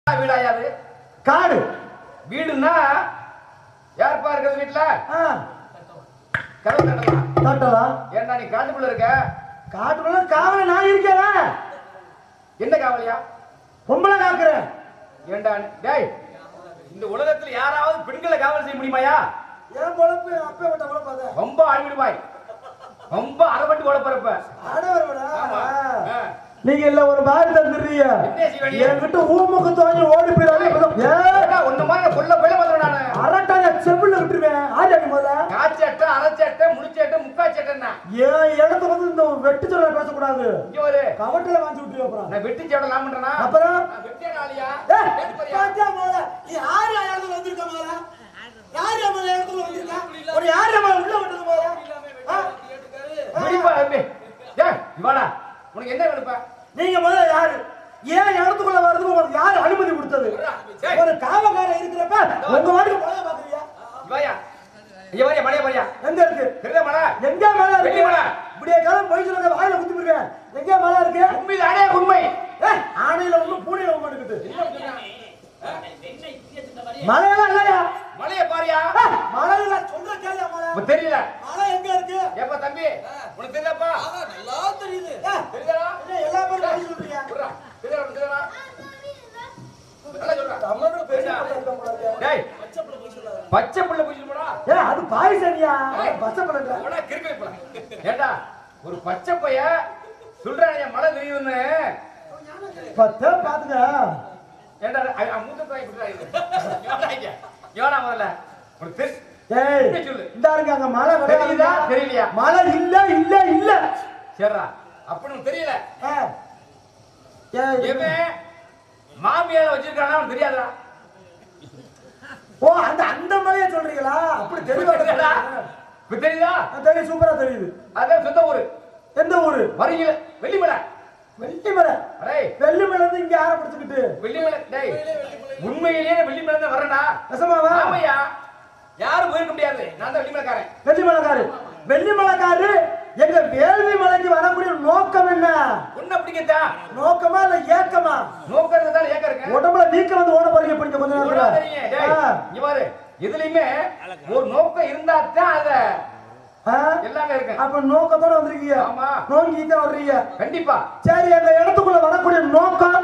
வீடாயாது காடு வீடுன்னா யாருப்பா இருக்கிறது வீட்டுல ஆ, கதவு தட்டலாம் தட்டலாம் ஏன்டா நீ காட்டுக்குள்ள இருக்க காட்டுக்குள்ள காவல நான் இருக்கேன் என்ன காவலியா பொம்பளை காக்குறேன் ஏன்டா நீ- டேய் இந்த உலகத்துல யாராவது பெண்களை காவல் செய்ய முடியுமாயா என் பொழப்பு அப்பே விட்ட பொழப்பு அது ரொம்ப அழிவிடுவாய் ரொம்ப அறப்பட்டு உழப்பறப்ப ஆடவர் ஆமா ஆ. நீங்க இல்ல ஒரு மாதிரி தந்துடுறீங்க என்ன செய்வீங்க? என்கிட்ட ஊமுக்கு தோணி ஓடி போயிடாது ஏடா, உன்ன மாதிரி கொல்ல போயில வந்துடும் நானு அரட்டான செவில விட்டுருவேன் ஆடி முதல்ல காய்ச்சட்டை அரைச்சட்டை முடிச்சட்டை முக்காச்சட்டைன்னா என் இடத்த வந்து இந்த வெட்டு சொல்ல பேசக்கூடாது இங்க ஒரு கவட்டில வாங்கி விட்டுருவேன் அப்புறம் நான் வெட்டி சேவல லாமன்றனா அப்புறம் நான் வெட்டிய நாளியா ஏய், கேட்டு பாரியா? பாத்தியா மோள? நீ யாரு என் இடத்துல வந்திருக்க மோள? யாரு என் மேல இடத்துல வந்திருக்க? ஒரு யாரு என் மேல உள்ள விட்டது மோள? ஆ? வெடிப்பா தம்பி ஏய் இவாடா உனக்கு என்ன வேணுப்பா நீங்க முதல்ல யாரு ஏன் இடத்துக்குள்ள வர்றதுக்கு உங்களுக்கு யாரு அனுமதி கொடுத்தது ஏய். ஒரு காவக்காரன் இருக்கிறப்ப உங்க வாட்டுக்கு மழைய பாக்குறியா இவாயா இங்க வாரியா மலையா பாரியா எங்க இருக்கு தெரியுதா மலை எங்க மலை இருக்கு வெள்ளி மலை. இப்படியே காலம் போய் சொல்லுங்க வாயில குத்தி போயிருக்கேன் எங்க மலை இருக்கு உண்மையில் அடைய உண்மை ஏய், ஆணையில ஒண்ணும் பூனையில ஒண்ணு இருக்குது மலையெல்லாம் இல்லையா மலைய பாரியா ஏய், மலையில சொல்ற கேள்வியா மலை இப்ப தெரியல மலை எங்க இருக்கு ஏப்பா தம்பி உனக்கு தெரியுதாப்பா நல்லா தெரியுது ஏய், தெரியுதா என்ன எல்லா பேரும் போய் சொல்றீங்க சொல்றா தெரியுதா உனக்கு தெரியுதா நல்லா சொல்றா தமிழ்ல பேசப்பட்ட இருக்க முடியாது டேய் பச்சை புள்ள பூச்சி போடா ஏ அது பாய்சனியா பச்சை பழங்க போடா கிறுக்கு போடா ஏண்டா ஒரு பச்சை பைய சொல்றானே மழை தெரியுதுன்னு பத்த பாத்துங்க ஏண்டா அவன் அவன் மூத்த தாய் குடுறாங்க யோடா இங்க யோடா முதல்ல உனக்கு தெரி ஏய் இப்படி சொல்லு. இந்த இருங்க அங்க மழை தெரியுதா கிடையாதா தெரியலையா மழை இல்ல இல்ல இல்ல சரிடா அப்ப உனக்கு தெரியல ஏ ஏய், இவன் மாமியார வச்சிருக்கானா அவனுக்கு தெரியாதா ஓ அந்த அந்த மலையை சொல்றீங்களா அப்படி தெளிவா தெரியுதா தெரியுது. இப்ப தெரியுதா ஆ, தெரியும் சூப்பரா தெரியுது அதான் சொந்த ஊரு எந்த ஊரு வருகில வெள்ளிமலை வெள்ளிமலை டேய் வெள்ளிமலை இருந்து இங்க யாரை பிடிச்சுக்கிட்டு வெள்ளிமலை டேய் உண்மையிலேயே வெள்ளிமலை தான் வரேன்டா நெசமாவா ஆமையா யாரும் போயிருக்க முடியாது நான் தான் வெள்ளிமலைக்காரன் வெள்ளிமலைக்காரு வெள்ளிமலைக்காரு எங்க வேள்வி மலைக்கு வரக்கூடிய நோக்கம் என்ன ஒண்ணு அப்படிங்கத்தா நோக்கமா இல்ல ஏக்கமா நோக்கிறது தான் ஏக்க இருக்கேன் உடம்புல வீக்கம் வந்து ஓட போறீங்க பிடிக்க கொஞ்ச இவ்வளவு நேரத்துல தெரியும். டேய், ஆ. இங்க பாரு இதுலயுமே ஒரு நோக்கம் இருந்தா தான் அத ஆ? எல்லாமே இருக்கு அப்ப நோக்கத்தோட வந்திருக்கீங்க ஆமா. நோங்கி தான் வர்றீங்க கண்டிப்பா சரி அந்த இடத்துக்குள்ள வரக்கூடிய நோக்கம்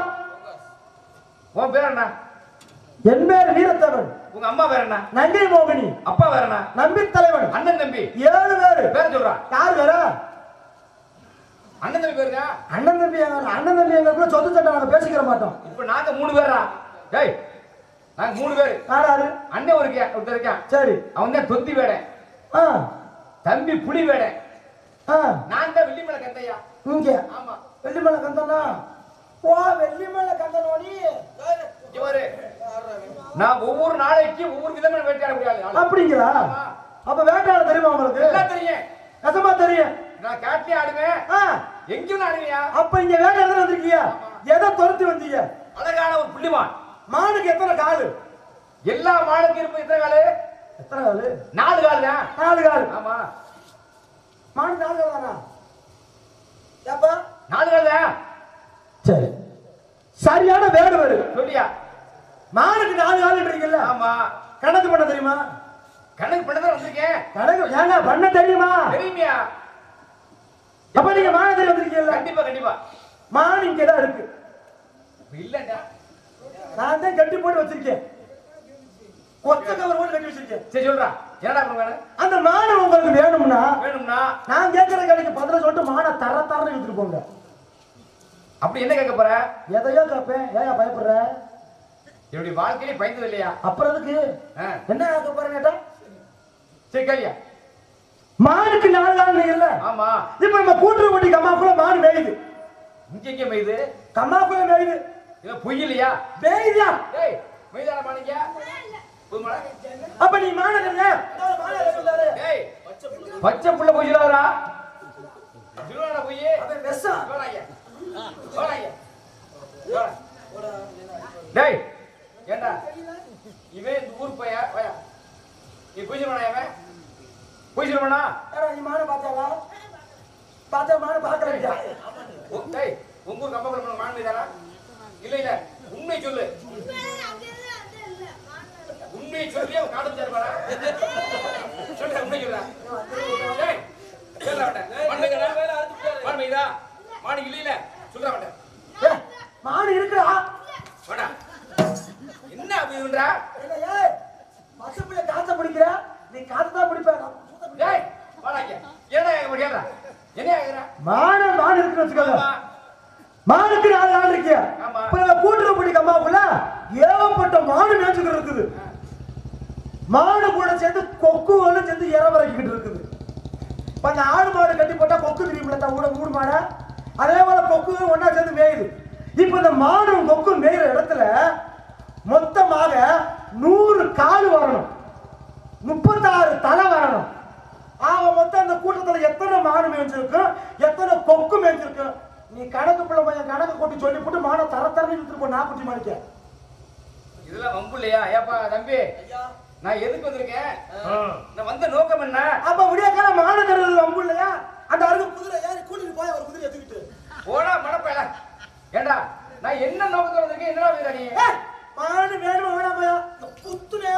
உன் பேர் என்ன என் பேர் வீரத்தேவன் உங்க அம்மா பேர் என்ன நங்கை மோகினி அப்பா பேர் என்ன நம்பி தலைவன் அண்ணன் தம்பி ஏழு பேரு பேர் சொல்றா யார் வேற அண்ணன் தம்பி பேருங்க அண்ணன் தம்பி எங்க அண்ணன் தம்பி எங்களுக்குள்ள சொத்து சட்டம் நாங்க பேசிக்கிற மாட்டோம் இப்ப நாங்க மூணு பேரா டேய் நாங்க மூணு பேரு யார் யாரு அண்ணன் ஒரு கே- ஒருத்தன் இருக்கான் சரி அவன் தான் தொந்தி வேடேன் ஆ தம்பி புலி வேடேன் ஆ நான் தான் வெள்ளிமலை கந்தையா இங்க ஆமா வெள்ளிமலை கந்தனா ஓ வெள்ளிமலை கந்தனோடி இங்க பாரு நான் ஒவ்வொரு நாளைக்கு ஒவ்வொரு விதமான வேட்டையாட முடியாது ஆளு. அப்படிங்களா ஆமா. அப்ப வேட்டாள தெரியுமா உங்களுக்கு எல்லாம் தெரியும் நெசமா தெரியும் நான் காட்டிலே ஆடுவேன் ஆ எங்கேயும் ஆடுவியா அப்ப இங்க வேட்டை எத்தனை வந்திருக்கீங்க எதை துரத்தி வந்தீங்க அழகான ஒரு புள்ளிமான் மானுக்கு எத்தனை காலு எல்லா மானுக்கும் இருப்பது எத்தனை காலு எத்தனை காலு நாலு கால் தான் நாலு காலு ஆமா மானுக்கு நாலு கால் தானா ஏப்பா நாலு கால் தான் சரி சரியான வேடு வேறு சொல்லியா மானுக்கு நாலு காலுன்றீங்கல்ல ஆமா கணக்கு பண்ண தெரியுமா கணக்கு பண்ணதான் வந்திருக்கேன் கணக்கு ஏங்க பண்ண தெரியுமா தெரியுமியா அப்ப நீங்க மானத்தில் வந்திருக்கீங்கல்ல கண்டிப்பா கண்டிப்பா மான் இங்க தான் இருக்கு இல்லடா நான் தான் கட்டி போட்டு வச்சிருக்கேன் ஒத்த கவர் போட்டு கட்டி வச்சிருக்கேன் சரி சொல்றா என்னடா பண்ண வேணும் அந்த மானை உங்களுக்கு வேணும்னா வேணும்னா நான் கேட்கிற கடைக்கு பதில சொல்லிட்டு மானை தர தரன்னு எடுத்துட்டு போங்க அப்படி என்ன கேட்க போற எதையோ கேட்பேன் ஏன் பயப்படுற என்னுடைய வாழ்க்கையிலே பயந்தது இல்லையா அப்புறம் எதுக்கு ஆ, என்ன கேட்க போறேன் கேட்டா சரி கேளியா மானுக்கு நாலு நாள் இல்ல ஆமா இப்ப நம்ம கூட்டுறவு வண்டி கம்மாக்குள்ள மாடு மேயுது இங்க எங்க மெய்து கம்மாக்குள்ள மேயுது இல்ல பொய் இல்லையா மேயுதா டேய் மெய்தான மாணிக்க புது மலை அப்ப நீ மான கண்ணு டேய் பச்சை புள்ள பொய் சொல்லாதடா சொல்லுவாடா பொய் அவன் விஷம் போடாங்க போடாங்க டேய் ஏண்டா இவன் இந்த ஊர் பைய பையா நீ பொய் சொல்லுவானா இவன் பொய் சொல்லுவானா ஏடா, நீ மான பார்த்தாவா பார்த்தா மான பார்க்கல டேய் உங்க ஊர் கம்பக்குள்ள மான் மீதானா இல்ல இல்ல உண்மை சொல்லு உண்மை சொல்லி அவன் காடு தருவாரா சொல்ற உண்மை சொல்றா ஏய் சொல்ல மாட்டேன் பண்ணுங்கடா மாடு மைதா மாடு இல்லையில சொல்ற மாட்டேன் ஏய், மாடு இருக்குடா வாடா என்ன அப்படின்றா ஏய், ஏய், பசுப்புள்ள காத்த பிடிக்கிற நீ காத்து தான் பிடிப்ப நான் பூத்த பிடிப்பேன். டேய் வாடா இங்க என்ன கேட்க முடியாதா என்ன கேக்குற மாடு மாடு இருக்குன்னு வச்சுக்கோங்க ஆமா மாடுக்கு நாலு ஆள் இருக்கியா ஆமா. இப்ப நம்ம கூட்டுறவு கம்மாவுக்குள்ள ஏகப்பட்ட மாடு மேய்ச்சிக்கிட்டு இருக்குது மாடு கூட சேர்ந்து கொக்கு ஒண்ணு சேர்ந்து இறவரைக்கிட்டு இருக்குது இப்ப அந்த ஆடு மாடு கட்டி போட்டா கொக்கு தெரியுமில்ல தான் கூட மூணு மாடை அதே போல கொக்கு ஒண்ணா சேர்ந்து மேயுது இப்ப இந்த மாடும் கொக்கும் மேயிற இடத்துல மொத்தமாக நூறு கால் வரணும் முப்பத்தாறு தலை வரணும் ஆக மொத்தம் அந்த கூட்டத்துல எத்தனை மாடு மேய்ச்சிருக்கும் எத்தனை கொக்கு மேய்ச்சிருக்கும் நீ கணக்கு பிள்ளை பையன் கணக்கு கொட்டி சொல்லி போட்டு மாடை தர தரன்னு இழுத்துட்டு போ நாக்குட்டி மாடிக்க இதெல்லாம் வம்பு இல்லையா ஏப்பா தம்பி நான் எதுக்கு வந்திருக்கேன் நான் வந்த நோக்கம் என்ன அப்ப விடிய கால மாடு தருவது வம்பு இல்லையா அந்த அருகு குதிரை ஏறி கூட்டிட்டு போய் ஒரு குதிரை எடுத்துக்கிட்டு போடா மடப்பையல ஏண்டா நான் என்ன நோக்கத்தோட வந்திருக்கேன் என்னடா வீரா நீ ஏய், மாடு வேணுமா வேணாம் பையா புத்துனே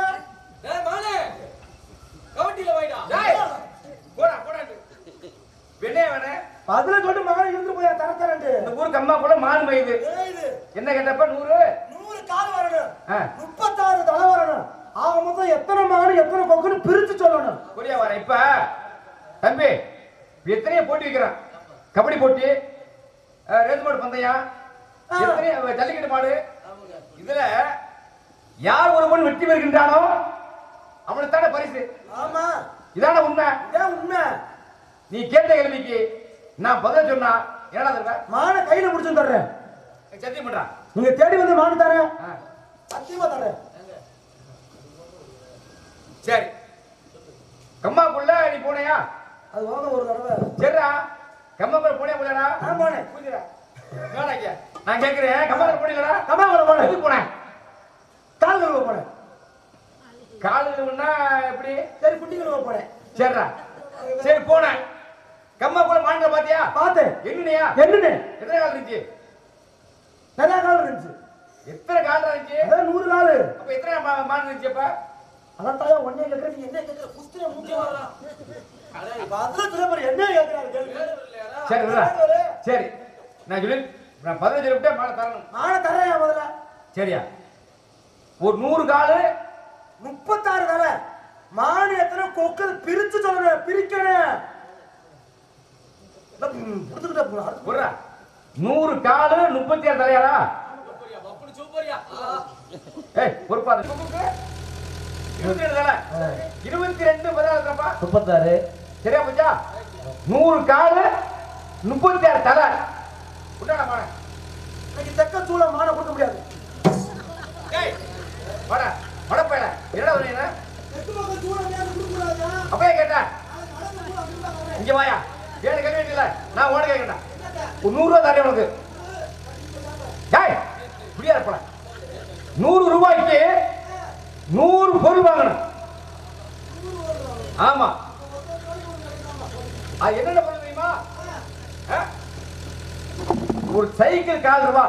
டேய் போடா போடா வெண்ணே வேணே அதுல சொல்லிட்டு மாடு இருந்து போய் தர தரண்டு இந்த ஊருக்கு அம்மா கூட மான் மயிது ஏயுது என்ன கேட்டப்ப நூறு நூறு கால் வரணும் ஆ. முப்பத்தாறு தலை வரணும் ஆக மொத்தம் எத்தனை மாடு எத்தனை கொக்குன்னு பிரிச்சு சொல்லணும் புரியா வர இப்ப தம்பி இப்ப எத்தனையோ போட்டி வைக்கிறான் கபடி போட்டி அஹ், ரேஸ் மாடு பந்தயம் ஆ. எத்தனையோ அஹ், ஜல்லிக்கட்டு மாடு இதுல யார் ஒருவன் வெற்றி பெறுகின்றானோ அவனுக்கு தானே பரிசு ஆமா இதான உண்மை ஏன் உண்மை நீ கேட்ட கேள்விக்கு நான் பதில் சொன்னா என்னடா தருவ மானை கையில பிடிச்சு தர்றேன் சத்தியம் பண்றான் நீங்க தேடி வந்து மாடு தரேன் ஆ, சத்தியமா தரேன் சரி கம்மாக்குள்ள நீ போனையா அது வாங்க ஒரு தடவை சரிடா கம்மாக்குள்ள போனே போலடா நான் போனேன் புரியுதா வேணாம் ஐயா. நான் கேக்குறேன் கம்மாக்குள்ள போனீங்களா கம்மாக்குள்ள போனேன் எதுக்கு போனேன் கால் கழுவ போனேன் காலுன்னா எப்படி சரி குட்டி கழுவ போனேன் சரிடா சரி போனேன் கம்மாக்குள்ள மான்களை பாத்தியா பார்த்தேன் என்னையா என்னன்னு எத்தனை கால் இருந்துச்சு நிறைய கால் இருந்துச்சு எத்தனை கால் இருந்துச்சு அதான் நூறு கால் அப்ப எத்தனை மா- மான் இருந்துச்சு அப்ப அதான் தாயா ஒன்னே கேட்கற நீ என்ன கேட்கற குஸ்திர மூக்கே வரலாம் அதுல திரும்ப என்ன கேட்கறாரு கேள்வி சரி விடுடா. சரி நான் சொல்லி நான் பதினஞ்சு சொல்லிவிட்டேன் மாலை தரணும் மானை தரேன் முதல்ல சரியா ஒரு நூறு காலு முப்பத்தாறு தலை மாடு எத்தனை கொக்கு பிரிச்சு சொல்லணும் பிரிக்கணும் இல்ல, ம், புடுத்துக்கிட்டே போகணும். அடுத்து விடுறா நூறு காலு முப்பத்தி ஆறு தலையாரா ஏய் பொறுப்பா அந்த கும்புக்கு இருபத்தி ரெண்டு தலை இருபத்தி ரெண்டு பதினாறுப்பா முப்பத்தாறு சரியா போச்சா நூறு காலு முப்பத்தி ஆறு தலை உண்டாடா பாரு இன்னைக்கு தெக்க சூழ மானை கொடுக்க முடியாது ஏய் வாடா வடப்பையில என்னடா வரீங்க தெற்கு பக்கம் சூழ மேல கொடுக்க கூடாதா அப்பயே கேட்டா இங்க வாயா ஏழு கல்வி இல்ல நான் ஓட கேட்கறேன் ஒரு நூறு ரூபாய் தரேன் உனக்கு டேய் புரியா இருப்பல நூறு ரூபாய்க்கு நூறு பொருள் வாங்கணும் ஆமா அது என்னென்ன பொருள் தெரியுமா ஆ? ஒரு சைக்கிள் கால் ரூபா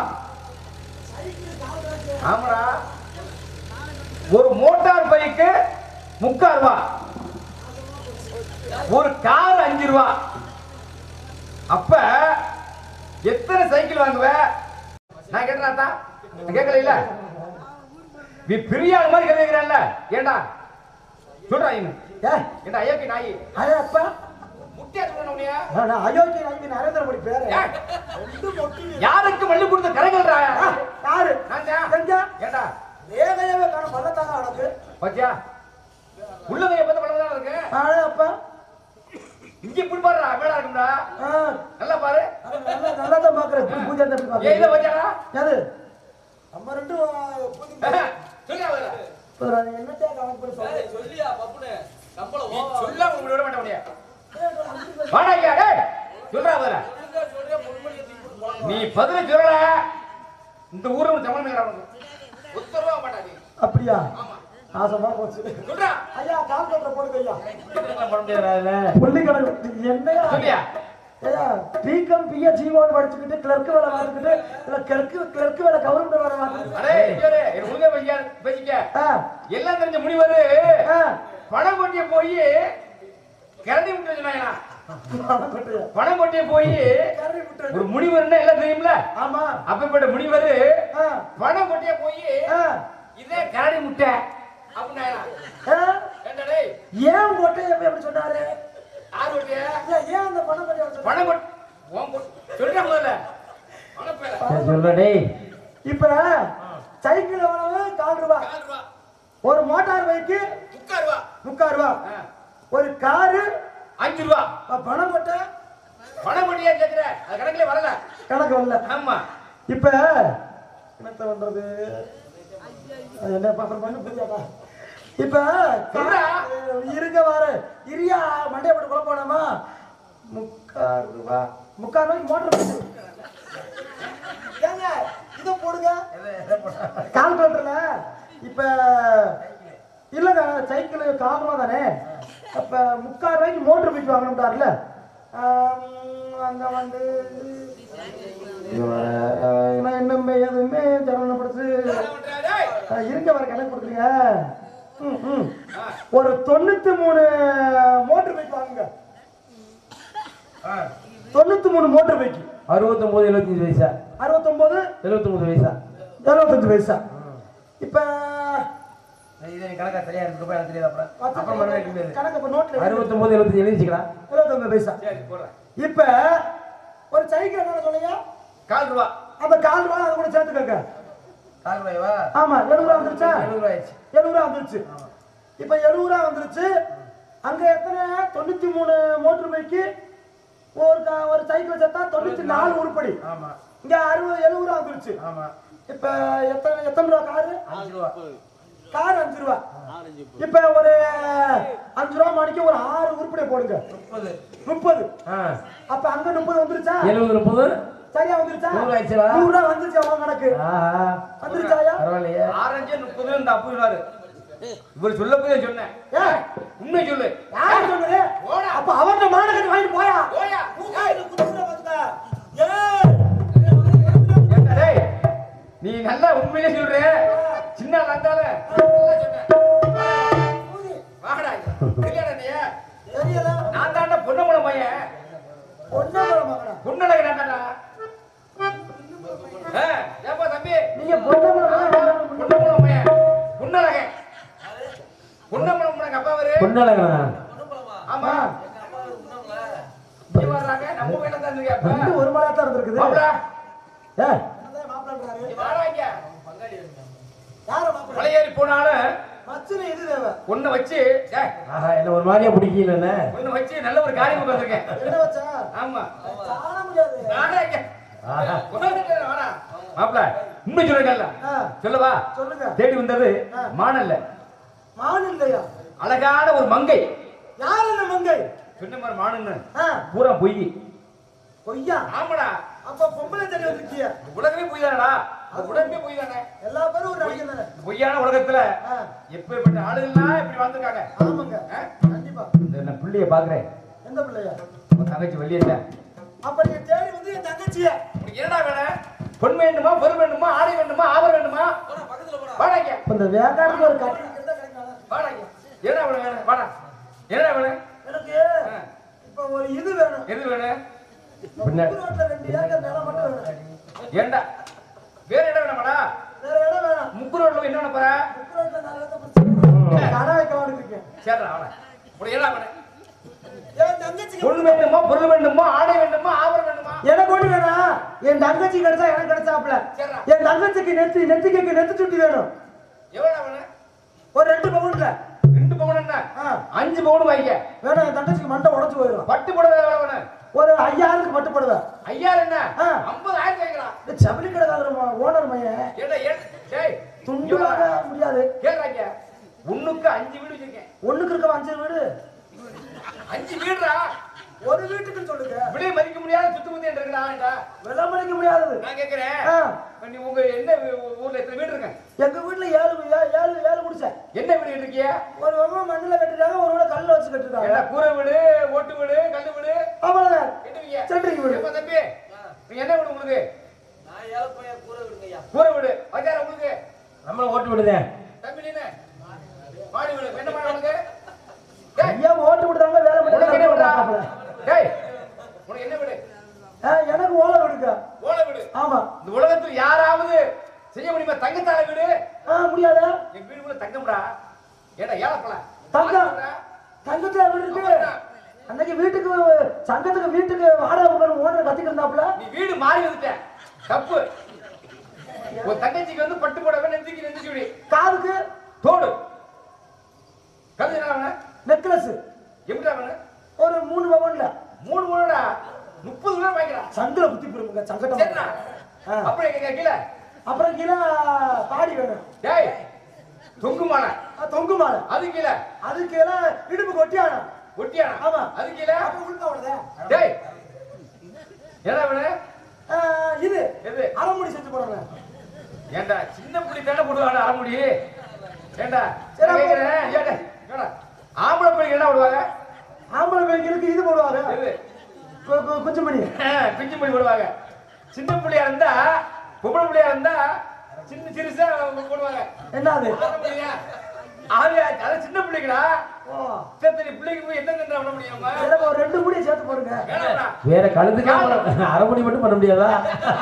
ஆமாடா ஒரு மோட்டார் பைக்கு முக்கால் ரூபா ஒரு கார் அஞ்சு ரூபா அப்ப எத்தனை சைக்கிள் வாங்குவ நான் கேட்டேனா கேட்கல இல்ல நீ பெரிய ஆள் மாதிரி கேட்கிறல்ல ஏண்டா சொல்றா இவன் ஏய் என்ன ஐயோக்கி நாய் ஐயப்பா முட்டியா சொல்லணும் உன்னைய நான் நான் அயோக்கிய நாய்க்கு நரேந்திர மோடி பேரு ஏய், ரெண்டு மொட்டு யாருக்கு மல்லு கொடுத்த கரைகள்டா ஆ, யாரு நான் தான். செஞ்சா ஏண்டா ஏகையவே காண பள்ளத்தாங்க உனக்கு பாத்தியா உள்ளதைய பத்த பழம் தான் இருக்கு அப்பா இங்க இப்படி பாருடா மேடா இருக்கும்டா நல்லா பாரு நல்லா நல்லா தான் பாக்குறேன் இப்படி பூஜை தான் எப்படி ஏன் இதை பாக்குறேன் பாத்தியாடா யாரு நம்ம ரெண்டு சொல்லி அவள என்னத்தையா கணக்கு பண்ணி சொல்றேன் நீ சொல்ல உங்களுக்கு விட மாட்டேன் உன்னைய. வாடா ஐயா டேய் சொல்றா அவல நீ பதில சொல்லல இந்த ஊர்ல ஒரு தமிழ் மேல உனக்கு உத்தரவா மாட்டாடி அப்படியா நாசமா போச்சு சொல்றா ஐயா கால் கட்டுற போடுங்க ஐயா என்ன பண்ண முடியாது புள்ளி கணக்கு என்னையா சொல்லியா ஏயா பிகம் பிஏ ஜீவோன்னு படிச்சுக்கிட்டு கிளர்க் வேலை பார்த்துக்கிட்டு இல்ல கிளர்க்கு கிளர்க் வேலை கவர்மெண்ட் வேலை பார்த்துக்கிட்டு அடே இங்க இரு, இரு, ஒழுங்கா பேசிக்க பேசிக்க ஆ, எல்லாம் தெரிஞ்ச முனிவர் ஆ, பணம் கொட்டிய போய் கிளம்பி விட்டு சொன்னாங்களா பணம் கொட்டுறியா? பணம் கொட்டிய போய் கறி விட்டுரு. ஒரு முனிவர்னா எல்லாம் தெரியும்ல ஆமா அப்பேற்பட்ட முனிவர் ஆ, பணம் கொட்டிய போய் ஆ, இதே கரடி முட்டை அப்படின்னாங்களா ஆ, ஏண்டா டேய் ஏன் போட்டு எப்படி எப்படி சொன்னாரு யார் கொட்டிய இல்ல, ஏன் அந்த பணம் கொட்டி அவர் சொன்னாரு? பணம் கொட் உன் கொட் சொல்றேன் முதல்ல பணம் பேர சொல்ற டேய் இப்ப சைக்கிள் எவ்வளவு கால் ரூபா கால் ரூபா ஒரு மோட்டார் பைக்கு முக்கால் ரூபா முக்கால் ரூபா ஆ, ஒரு காரு அஞ்சு ரூபா அப்ப பணம் கொட்ட பணம் கொட்டியா கேக்குற அது கணக்குல வரல கணக்கு வரல ஆமா இப்ப என்னத்த பண்றது அது என்ன அப்புறம் பண்ணு புரியாதா இப்ப சொல்றா. இருக்க வாரு இரியா மண்டைய போட்டு குழப்ப வேணாமா முக்கால் ரூபா முக்கால் ரூபாய்க்கு மோட்டர் போட்டு ஏங்க இதை போடுங்க கால்குலேட்டர்ல இப்ப இல்லங்க சைக்கிள் கால் ரூபா தானே அப்ப முக்கால் ரூபாய்க்கு மோட்டர் பைக் வாங்கணும்டாருல அங்க வந்து இவன் நான் இன்னுமே எதுவுமே சரவணப்படுத்து டேய், அஹ் இருங்க வர கணக்கு கொடுக்குறீங்க ம், ம். ஒரு தொண்ணூத்தி மூணு மோட்டர் பைக் வாங்குங்க ஆ, தொண்ணூத்தி மூணு மோட்டர் பைக் அறுபத்தொன்பது எழுபத்தஞ்சு வயசா அறுபத்தொன்பது எழுபத்தொன்பது வயசா எழுபத்தஞ்சு பைசா இப்ப இது கணக்கா சரியா இருக்கு ரூபாய் தெரியாது அப்புறம் அப்புறம் மறுபடியும் வைக்க முடியாது கணக்கு இப்ப நோட்ல அறுபத்தொன்பது எழுபத்தஞ்சு எழுதிச்சுக்கலாம் எழுபத்தொன்பது பைசா சரி போடுறேன் இப்ப ஒரு சைக்கிள் என்ன சொன்னீங்க கால் ரூபா அப்ப கால் ரூபா அதை கூட சேர்த்துக்கங்க கால் ரூபாய்வா ஆமா எழுபது ரூபா வந்துருச்சா எழுபது ரூபாய் ஆயிடுச்சு எழுபது ரூபா வந்துருச்சு இப்ப எழுபது ரூபா வந்துருச்சு அங்க எத்தனை தொண்ணூத்தி மூணு மோட்டர் பைக்கு ஒரு கா- ஒரு சைக்கிள் சேர்த்தா தொண்ணூத்தி நாலு உருப்படி ஆமா இங்க அறுபது எழுபது ரூபா வந்துருச்சு ஆமா இப்ப எத்தனை எத்தனை ரூபா காரு அஞ்சு ரூபா கார் அஞ்சு ரூபா இப்ப ஒரு அஞ்சு ரூபா மணிக்கு ஒரு ஆறு உருப்படியை போடுங்க முப்பது முப்பது ஆ அப்ப அங்க முப்பது வந்துருச்சா எழுபது முப்பது சரியா வந்துருச்சா நூறு ஆயிடுச்சுடா. நூறு ரூபா வந்துருச்சு அவ்வளவு கணக்கு ஆஹா வந்துருச்சாயா பரவாயில்லையே ஆரஞ்சு முப்பது இந்த அப்புறாரு இவர் சொல்ல போய் சொன்னேன் ஏய், உண்மை சொல்லு யார் சொன்னது போடா. அப்ப அவன் மாநகரத்துக்கு வாங்கிட்டு போயா போயா மூக்காயில குத்துற பாத்துக்க. ஏய், ஏண்டா டேய் நீ நல்லா உண்மையிலே சொல்ற சின்ன வந்தால நல்லா சொன்ன ஊதி. வாடா கல்யாணம் நீ தெரியல நான் தாண்டா பொண்ணு பையன் ஒண்ணே போட மகனா. பொண்ணழகு நான்டா ஆ, ஏப்பா தம்பி நீங்க பொண்ணு பொண்ணு பையன் பொண்ணழகன் பொண்ணு உனக்கு அப்பா அவரு பொண்ணழகனா ஆமா இங்க வர்றாங்க நம்ம வீட்டுல தான் இருந்திருக்கியா அப்பா? வந்து ஒரு மணி தான் இருந்திருக்குது மாப்பிள, ஏய், நீ வாடா இங்க. யார மாப்பிள்ளை? மலையேறி போனாலும் மச்சினி இது தேவை. பொண்ணை வச்சு ஏய், ஆஹா என்ன ஒரு மாதிரியா பிடிக்கல என்ன பொண்ணை வச்சு நல்ல ஒரு காரியம் வந்திருக்கேன் என்ன வச்சா? ஆமா காண முடியாது. வாடா இங்க. ஆஹா உட்கார்ந்துட்டு வாடா. மாப்பிள, உண்மை சொல்லுங்கல்ல ஆ, சொல்லவா சொல்லுங்க தேடி வந்தது ஆ. மானல்ல மான் இல்லையா அழகான ஒரு மங்கை யார் இந்த மங்கை சொன்ன மாதிரி மானுன்னு ஆ, பூரா பொய் பொய்யா ஆமாடா அப்ப பொம்பளை தேடி வந்திருக்கிய உலகமே பொய் தானடா அது உலகமே பொய் தானே எல்லா பேரும் ஒரு அடிக்க தானே இந்த பொய்யான உலகத்துல ஆ, எப்பேற்பட்ட ஆளுகள்லாம் இப்படி வாழ்ந்துருக்காங்க ஆமாங்க ஆ? கண்டிப்பா இந்த நான் பிள்ளைய பாக்குறேன் எந்த பிள்ளையா உன் தங்கச்சி வெளியே அப்ப நீங்க தேடி வந்து என் தங்கச்சிய உனக்கு என்னடா வேணும் பொன் வேண்டுமா பொருள் வேண்டுமா ஆடை வேண்டுமா ஆபரம் வேண்டுமா வாடா இங்க இப்ப இந்த வியாபாரத்துக்கு ஒரு கட்டி இருந்தா கிடைக்காதா? வாடா இங்க என்னடா வேணும் வேணும் வாடா என்னடா வேணும் எனக்கு ஆ. இப்ப ஒரு இது வேணும் எது வேணும் பின்ன- முக்கு ரோட்ல ரெண்டு ஏக்கர் நிலம் மட்டும் வேணும் ஏண்டா வேற இடம் வேணாமாடா வேற இடம் வேணும் முக்கு ரோட்ல என்ன பண்ண போற முக்கு ரோட்ல நாலு ஏக்கர் பிடிச்சி கடை வைக்கலாம்னு இருக்கேன் சரிடா வாடா உனக்கு என்னடா வேணும் என் தங்கச்சிக்கு பொருள் வேண்டுமா பொருள் வேண்டுமா ஆடை வேண்டுமா ஆபரம் வேண்டுமா எனக்கு ஒண்ணு வேணாம் என் தங்கச்சி கிடைச்சா எனக்கு கிடைச்சாப்ல சரிடா. என் தங்கச்சிக்கு நெத்தி நெத்திக்கு நெத்தி சுட்டி வேணும் எவ்வளவு வேணும் ஒரு ரெண்டு பவுன்ல ரெண்டு பவுன் என்ன ஆ, அஞ்சு பவுன் வாங்கிக்க வேணும் என் தங்கச்சிக்கு மண்டை உடைச்சு போயிடும் பட்டு புடவை எவ்வளவு வேணும் ஒரு ஐயாயிரத்துக்கு மட்டுப்படுவேன் ஐயாயிரம் என்ன ஆ. ஐம்பது ஆயிரம் வாங்கிக்கலாம் இந்த ஜவுளி கடைக்காரர் ஓனர் மையன் ஏண்டா ஏன் டேய் துண்டு வாங்க முடியாது கேக்குறாங்க ஒண்ணுக்கு அஞ்சு வீடு வச்சிருக்கேன் ஒண்ணுக்கு இருக்க அஞ்சு வீடு அஞ்சு வீடுடா ஒரு வீட்டுக்கு சொல்லுங்க விலையை மதிக்க முடியாத சுத்து முத்தி இருக்குடா விளம்பரிக்க முடியாது நான் கேக்குறேன் ஆ, நீ உங்க என்ன ஊ- ஊர்ல எத்தனை வீடு இருக்கு எங்க வீட்டுல ஏழு ஏ- ஏழு ஏழு குடிச்சேன் என்ன வீடு இருக்கிய ஒரு வெள்ளம் மண்ணுல கட்டிருக்காங்க ஒரு வீட கல்ல வச்சு கட்டிருக்காங்க என்ன கூரை வீடு ஓட்டு வீடு கல்லு வீடு அவ்வளவுதான் என்ன சென்ட்ரிங்க சென்ட்ரிங் வீடு. எப்ப தம்பி நீங்க என்ன வீடு உங்களுக்கு கூரை வீடு வச்சார உங்களுக்கு நம்மள ஓட்டு விடுதே தம்பி நீனு மாடி வீடு என்ன மாடி உனக்கு டேய் ஐயா ஓட்டு விடுறாங்க வேலை உனக்கு என்ன வீடா பண்ணி டேய் உனக்கு என்ன வீடு எனக்கு ஓலை விடுங்க ஓலை வீடு ஆமா இந்த உலகத்தில் யாராவது செய்ய முடியுமா தங்கத்தால வீடு ஆ முடியாதா என் வீடு கூட தங்கம்டா ஏடா ஏழப்பல தங்கம். தங்கத்துல வீடு இருக்கு அன்னைக்கு வீட்டுக்கு சங்கத்துக்கு வீட்டுக்கு வாடகை கொடுக்கணும் ஓனர் கத்திக்கிட்டாப்ல நீ வீடு மாறி வந்துட்ட தப்பு உன் தங்கச்சிக்கு வந்து பட்டு புடவை நெஞ்சுக்கு நெஞ்சு விடு காதுக்கு தோடு கழுது என்ன வேணும் நெக்லஸ் எப்படிடா வேணும் ஒரு மூணு பவன்ல மூணு மூணுடா முப்பது ரூபா வாங்கிக்கலாம் சங்கில குத்தி போயிருங்க சரிண்ணா சங்கடம் ஆ. அப்புறம் எங்க கீழே அப்புறம் கீழே பாடி வேணும் டேய் தொங்கு மாலை ஆ, தொங்கு மாலை அது கீழே அது கீழே இடுப்பு கொட்டியானா ஒட்டியானா ஆமா. அது கீழே அப்புறம் உள்ள அவ்வளவுதான். டேய் என்ன வேணும் ஆ, இது எது அரைமுடி செஞ்சு போடுறேன் ஏண்டா சின்ன புள்ளி தானே போடுவாங்க அரைமுடி ஏண்டா சரி, நான் கேக்குறேன் ஏண்டா ஏண்டா ஆம்பளை பிள்ளைங்க என்ன போடுவாங்க ஆம்பளை பையனுக்கு இது போடுவாங்க எது கு- கு- குச்சிமணி பிஞ்சு மணி போடுவாங்க சின்ன பிள்ளையா இருந்தா பொம்பளை பிள்ளையா இருந்தா சின்ன சிறுசா போடுவாங்க என்னது அரைமுடியா? அது அது சின்ன பிள்ளைங்களா ஓ இத்தனை பிள்ளைக்கு போய் என்ன பண்ண முடியாம எனக்கு ஒரு ரெண்டு முடியை சேர்த்து போடுங்க வேணாம்டா. வேற கழுதுக்கு அரைமணி மட்டும் பண்ண முடியாதா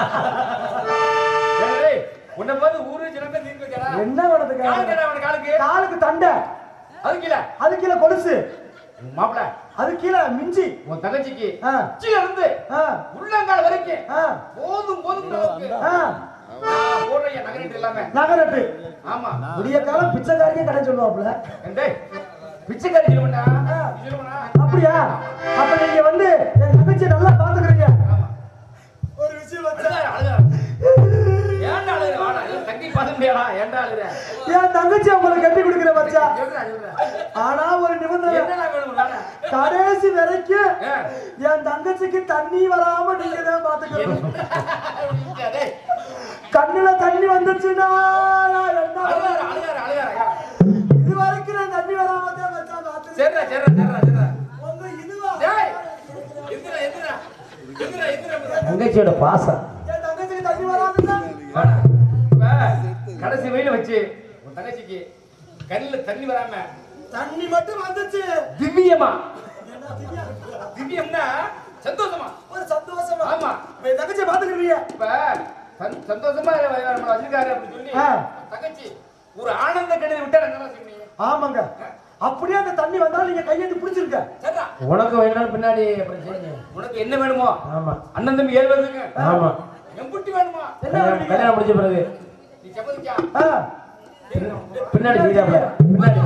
ஏய், ஏய், உன்னை பார்த்து ஊரு ஜனத்தை தீர்க்க வைக்கிறா. என்ன வேணதுக்கு காலுக்கு என்ன வேணும், காலுக்கு? காலுக்கு தண்டை அது கீழே. அது கீழே கொலுசு உன் மாப்பிளை, அது கீழே மிஞ்சி உன் தங்கச்சிக்கு ஆ உச்சியில இருந்து ஆ உள்ளங்கால் வரைக்கும் ஆ போதும் போதும் அளவுக்கு ஆ நான் போடுறேன் என் நகரத்து எல்லாமே நகரட்டு ஆமா விடிய காலம் பிச்சைக்காரியே கடை சொல்லுவாப்புல டேய், பிச்சைக்காரி சொல்லுவனா சொல்லுவனா அப்படியா அப்ப நீங்க வந்து என் தங்கச்சியை நல்லா பாத்துக்கிறீங்க ஒரு விஷயம் வச்சா அழுகாத, அழுகாத. ஏன்டா அழுகுற? வாடா, இல்ல, தங்கி பார்க்க முடியாதா? ஏன்டா அழுகுற? என் தங்கச்சி உங்களுக்கு கட்டி கொடுக்குற மச்சா சொல்றா, சொல்றா. ஆனா ஒரு நிபந்தனை என்னடா வேணும் வாடா. கடைசி வரைக்கும் ஆ. என் தங்கச்சிக்கு தண்ணி வராம நீங்க தான் பாத்துக்கணும் டேய், கண்ணுல தண்ணி வந்துச்சுன்னா நான் என்ன அழுகாத, அழுகாத, அழுகாத. இது வரைக்கும் நான் தண்ணி வராம தான் மச்சான் பாத்துக்கிறேன் சரிடா, சரிடா, சரிடா, சரிடா. உங்க இதுவா டேய், எந்திரா, எந்திரா. எந்திரா, எந்திரா, எந்திரா. தங்கச்சியோட பாசம் என் தங்கச்சிக்கு தண்ணி வராதுன்னா வாடா. இப்ப கடைசி வெயில வச்சு உன் தங்கச்சிக்கு கண்ணுல தண்ணி வராம தண்ணி மட்டும் வந்துச்சு திவ்யமா என்ன திவ்யா? திவ்யம்னா சந்தோஷமா ஒரு சந்தோஷமா ஆமா. இப்ப என் தங்கச்சியை பாத்துக்கிறீங்க இப்ப சந்- சந்தோஷமா நம்மள வச்சிருக்காரு அப்படின்னு சொல்லி ஆ. தங்கச்சி ஒரு ஆனந்த கண்ணீர் விட்டா என்ன செய்வீங்க ஆமாங்க அப்படியே அந்த தண்ணி வந்தாலும் நீங்க கையெழுத்து பிடிச்சிருக்க சரிடா உனக்கு வேணாலும் பின்னாடி அப்புறம் செய்யுங்க உனக்கு என்ன வேணுமோ ஆமா அண்ணன் தம்பி ஏழு பேருக்கு ஆமா எம்புட்டி வேணுமா என்ன கல்யாணம் பண்ணுவீங்க? கல்யாணம் முடிஞ்ச பிறகு நீ சம்மதிக்கா ஆ, பின்னாடி செய்யாப்ல பின்னாடி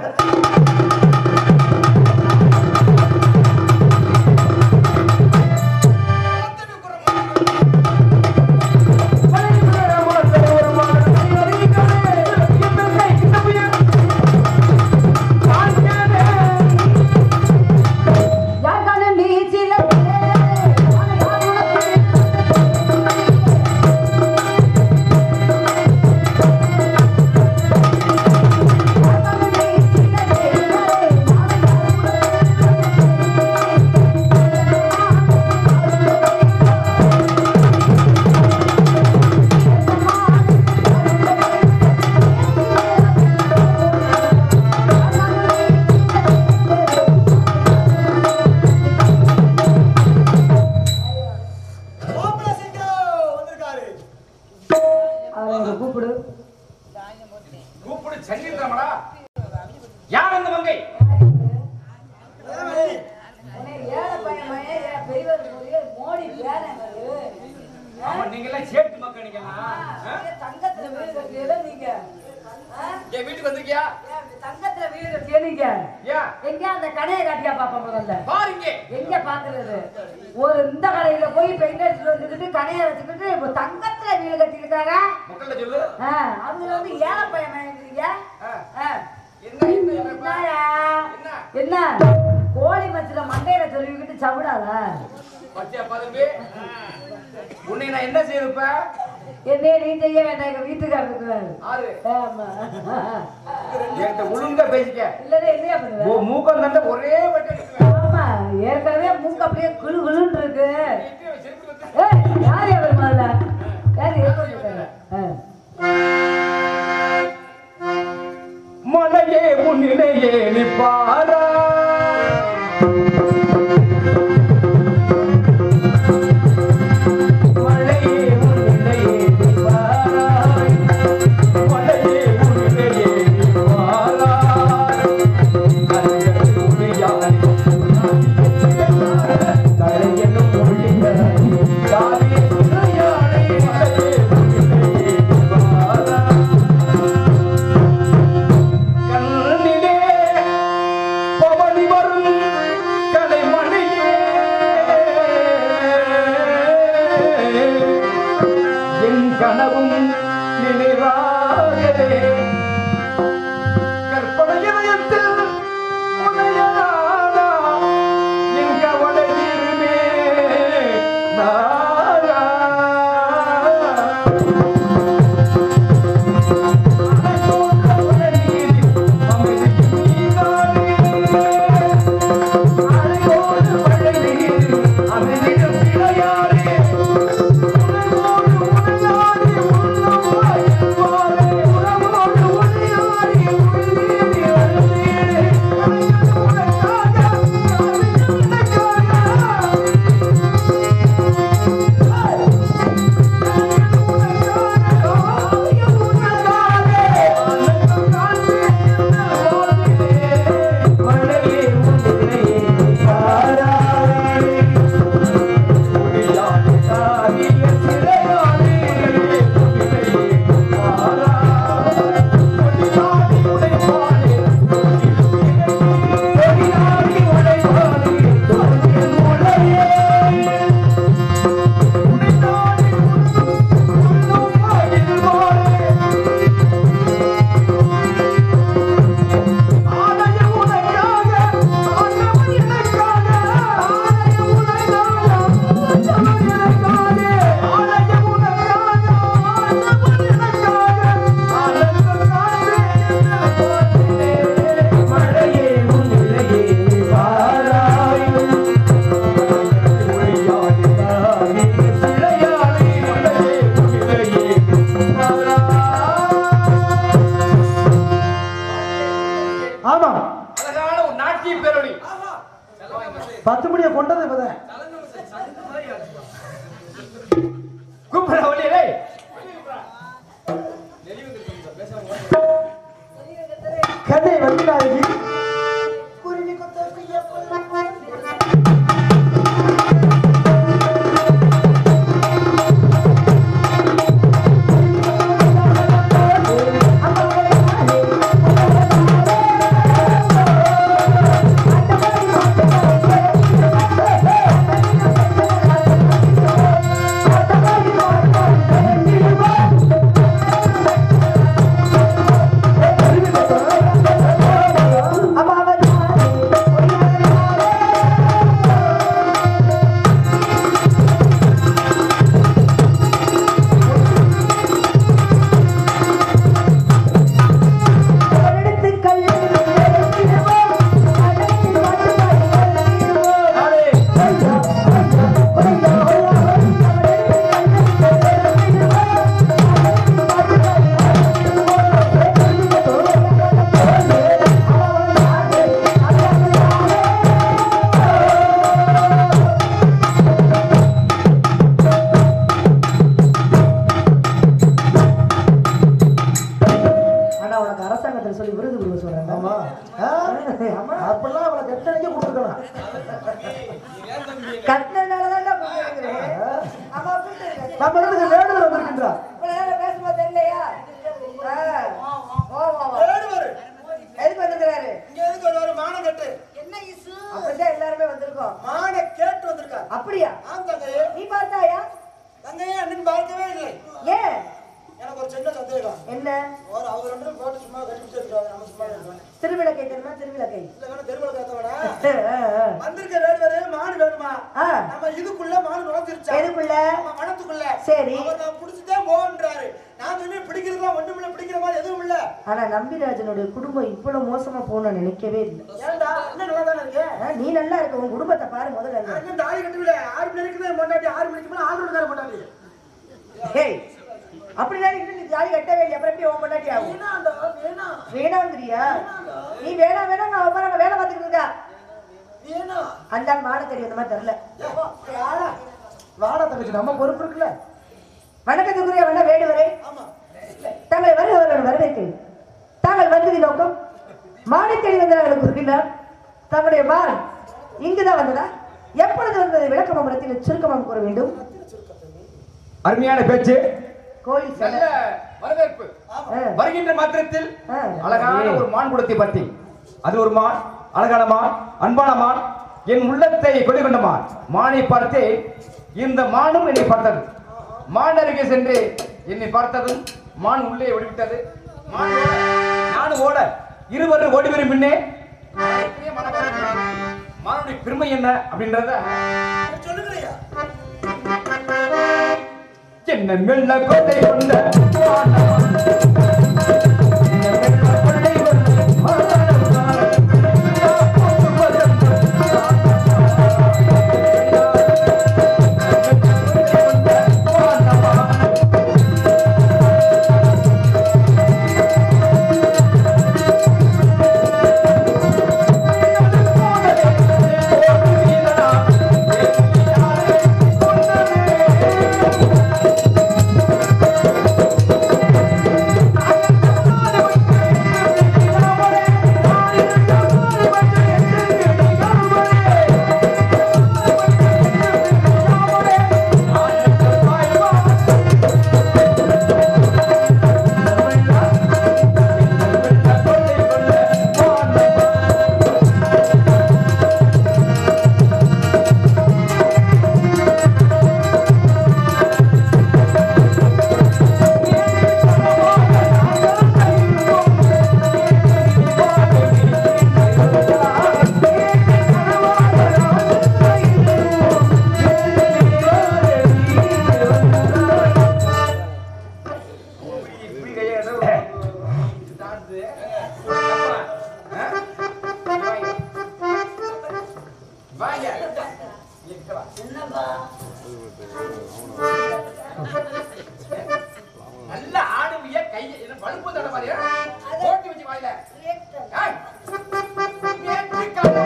யாருக்கான நீச்சில மாப்பிள்ளை சிங்கம் வந்திருக்காரு. அவரை கூப்பிடு கூப்பிடு சங்கிருக்காமடா யார் அந்த மங்கை அதான் வள்ளி. ஏழை பையன் மகன் பெரியவர் போய் மோடி பேரன் ஆமா நீங்க எல்லாம் சேட்டு மக்கள் நீங்க எல்லாம். ஆ? தங்கத்துல வீடு கட்டியல நீங்க ஆ? என் வீட்டுக்கு வந்திருக்கியா ஏன் தங்கத்துல வீடு கட்டிய நீங்க ஏன் எங்க அந்த கடையை காட்டியா பாப்பா முதல்ல பாருங்க எங்க பாக்குறது ஒரு இந்த கடையில போய் பெயிண்ட் அடிச்சுட்டு வந்துக்கிட்டு கடையை வச்சுக்கிட்டு இப்போ தங்கத்துல வீடு கட்டியிருக்காங்க மக்கள்கிட்ட சொல்லு ஆ, அவங்க வந்து ஏழை பையன் வாங்கிக்கிறீங்க ஆ. என்ன என்ன என்னப்பா? என்ன என்ன கோழி மச்சில மண்டையில சொல்லிக்கிட்டு சவுடாத பச்சையா பாருங்க உன்னை நான் என்ன செய்யறப்ப என்னைய நீ செய்ய வேண்டாம் எங்க வீட்டுக்காரருக்கு ஆறு ஆமா என்கிட்ட ஒழுங்கா பேசிக்க இல்லன்னா என்னையா ஓ பண்ணுவேன் மூக்கம் தண்ட ஒரே வட்டம் எடுக்குவேன். ஆமா அது ஏற்கனவே மூக்கு அப்படியே குளு குளுன்னு இருக்கு ஏய், யார் அவர் முதல்ல யார் ஏற்பட்டு மலையே முன்னிலையே நிப்பாரா மலையே முன்னிலையே நிப்பாராய் மலையே முன்னிலையே நிப்பாராய் கலைஞர் மொழியாய் கலைஞனும் மொழியாய் காவிய சுனையானை மலையே முன்னிலையே நிப்பாராய் கண்ணிலே பவனி வரும் கலைமணியே என் கனவும் நினைவாகவே கற்பனை இதயத்தில் உனையானா என் கவலை தீருமே நானா ஆமா அழகான ஒரு நாட்டிய பேரொழி பத்து மணியை கொண்டது இப்பதான் கூப்பிட வழியே கதை வந்தாயி ஆனா உனக்கு அரசாங்கத்துல சொல்லி விருது கொடுக்க சொல்றேன் ஆமா ஆ? அப்பெல்லாம் அவளை கெட்டனைக்கு கொடுத்துருக்கலாம் கட்டினாலதான் ஆமா கூப்பிட்டு நம்ம இடத்துக்கு வேடுதல் வந்திருக்கின்றா இவ்வளவு நேரம் பேசும்போது தெரியலையா ஆ. ஓ, ஓ, ஓ. வேடுவர் எதுக்கு வந்திருக்கிறாரு இங்க எதுக்கு வருவாரு மானம் கட்டு அப்படிதான் எல்லாருமே வந்திருக்கோம் மான கேட்டு வந்திருக்காரு அப்படியா ஆம் தங்கையே நீ பார்த்தாயா தங்கையே அண்ணன் பார்க்கவே இல்லை ஏன் எனக்கு ஒரு சின்ன சந்தேகம் என்ன ஒரு அவங்க ரெண்டு பேரும் போட்டு சும்மா கட்டி பிடிச்சிருக்காங்க நம்ம சும்மா இருக்கோம் திருவிளக்கை தெரியுமா திருவிளக்கை இல்ல வேணா தெருவில் காத்தவனா ஆ, ஆ, ஆ. வந்திருக்க வேடுவரு மாடு வேணுமா ஆ. நம்ம இதுக்குள்ள மாடு நுழைஞ்சிருச்சா எதுக்குள்ள நம்ம மனத்துக்குள்ள சரி. அவர் நான் புடிச்சுட்டே போன்றாரு நான் சொன்னேன் பிடிக்க பிடிக்கிறதுலாம் ஒண்ணுமில்ல பிடிக்கிற மாதிரி எதுவும் இல்ல ஆனா நம்பிராஜனுடைய குடும்பம் இவ்வளவு மோசமா போகணும்னு நினைக்கவே இல்லை ஏன்டா என்ன நல்லா தானே இருக்கு ஆ, நீ நல்லா இருக்க உன் குடும்பத்தை பாரு முதல்ல நான் இன்னும் தாலி கட்டவில்ல ஆறு மணி இருக்குது பொண்டாட்டி ஆறு மணிக்கு மேல ஆறு மணிக்கார பொண்டாட்டி ஏய் அப்படின்னா இன்னும் நீ ஜாலி கட்டவே இல்லை அப்புறம் எப்படி உன் பொண்டாட்டி ஆகும் வேணாண்டா வேணாம் வேணாங்கிறியா நீ வேணாம் வேணாம் அவ பாரு அங்க வேலை பார்த்துட்டு இருக்கா வேணாம் அந்த ஆள் மாட தெரியும் அந்த மாதிரி தெரியல வாடா வாடா தங்கச்சி நம்ம பொறுப்பு இருக்குல்ல வணக்கத்துக்குரிய வண்ண வேடுவரே ஆமா தங்களை வருகிறவர்கள் வரவேற்கிறேன் தாங்கள் வந்தது நோக்கம் மானை தேடி வந்தவர்கள் கூறினார் தங்களுடைய மான் இங்குதான் வந்ததா எப்பொழுது வந்ததை விளக்கமரத்தில் சுருக்கமாக கூற வேண்டும் அருமையான பேச்சு கோழி நல்ல சண்டை. வரவேற்பு ஆ, வருகின்ற மாத்திரத்தில் ஆ. அழகான ஒரு மான் குலத்தை பற்றி அது ஒரு மான் அழகான மான் அன்பான மான் என் உள்ளத்தை கொடி கொண்ட மான் மானை பார்த்து இந்த மானும் என்னை பார்த்தது மான் அருகே சென்று என்னை பார்த்ததும் மான் உள்ளே ஓடிவிட்டது மான் ஓட, நானும் ஓட இருவரும் ஓடி வரும் முன்னே மானுடைய மனப்பான்மை, மானுடைய பெருமை என்ன அப்படின்றத சொல்லுங்கய்யா என்ன மெல்ல கொண்டை கொண்ட வானவன். என்ன மெல்ல கொண்டை கொண்ட வானவன். எல்லா போக்குவரத்தும் வானவன். நல்ல ஆடுவிய கையை என்ன பழுப்பு தட மாதிரியா போட்டு வச்சு வாயில ஏய். நேற்று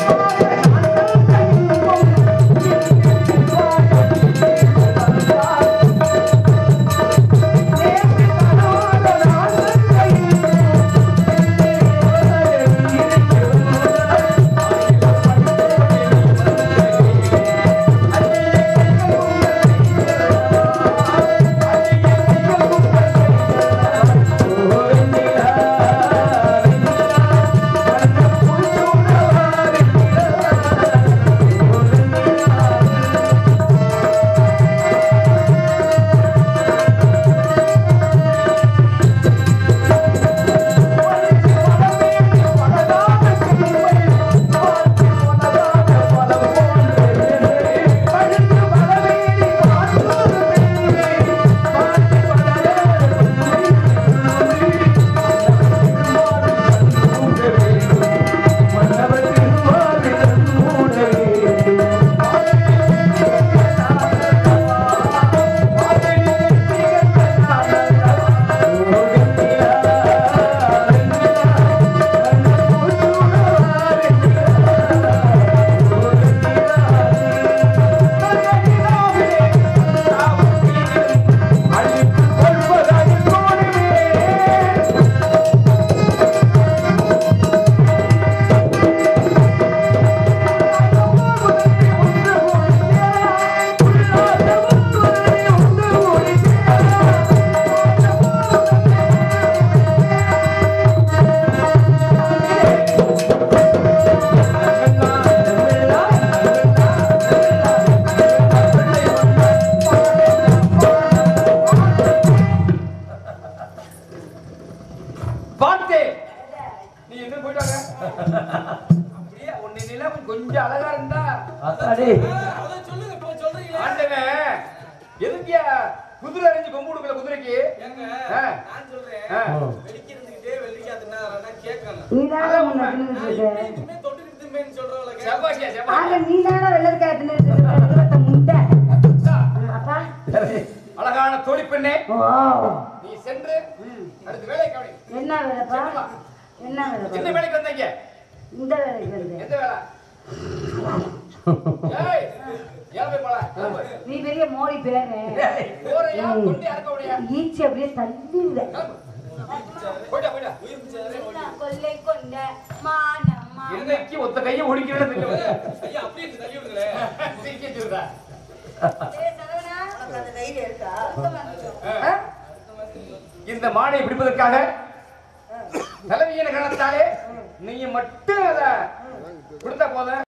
பார்த்தேன் நீ எங்க போயிட்டு வாங்க அப்படியே உன்னை நிலம் கொஞ்சம் அழகா இருந்தா அத்தாடி ஆண்டவன் எதுக்கியா குதிரை அறிஞ்சு கொம்பு கொடுக்கல குதிரைக்கு ஏங்க, ஆ. நான் சொல்றேன், ஆ. வெடிக்கிறதுக்கிட்டே வெள்ளரிக்காய் தின்னாதான்னா கேட்கணும். நீ தானே அதான் முன்ன உண்மை. தின்னுட்டு நான் இருக்க. இப்படி இதுமே தொட்டுக்கிட்டு திம்பேன்னு சொல்றவங்கள செவ்வாய்க்கியா ஆக செவ்வாய் நீ தானே வெள்ளரிக்காய் தின்னுட்டு இருக்க. இருபத்த முண்டை. அப்பா அழகான தோழி பெண்ணே ஓ நீ சென்று அடுத்த வேலையை கவனி என்ன வேலைப்பா என்ன எந்த வேலை வேலைக்கு வந்தீங்க இந்த வேலைக்கு வந்து எந்த வேலை ஏய் ஏன் போய் போலாம் கிளம்பு. நீ பெரிய மோடி பேரு ஏய், போறியா கொண்டு அறுக்க முடியா ஈச்சி அப்படியே தள்ளிடுற போயிட்டா போயிட்டா கொள்ளை கொண்ட மானம்மா இன்னைக்கு ஒத்த கையை ஒடிக்கிறது தெரியும் ஐயா அப்படியே தள்ளி விடுங்களேன் சிரிக்க சொல்றா ஏய் சரவணா அந்த தைரியம் இருக்கா ஆ? இந்த மானை பிடிப்பதற்காக தலைவியின் கணத்தாலே நீ மட்டும் அதை கொடுத்தா போதும்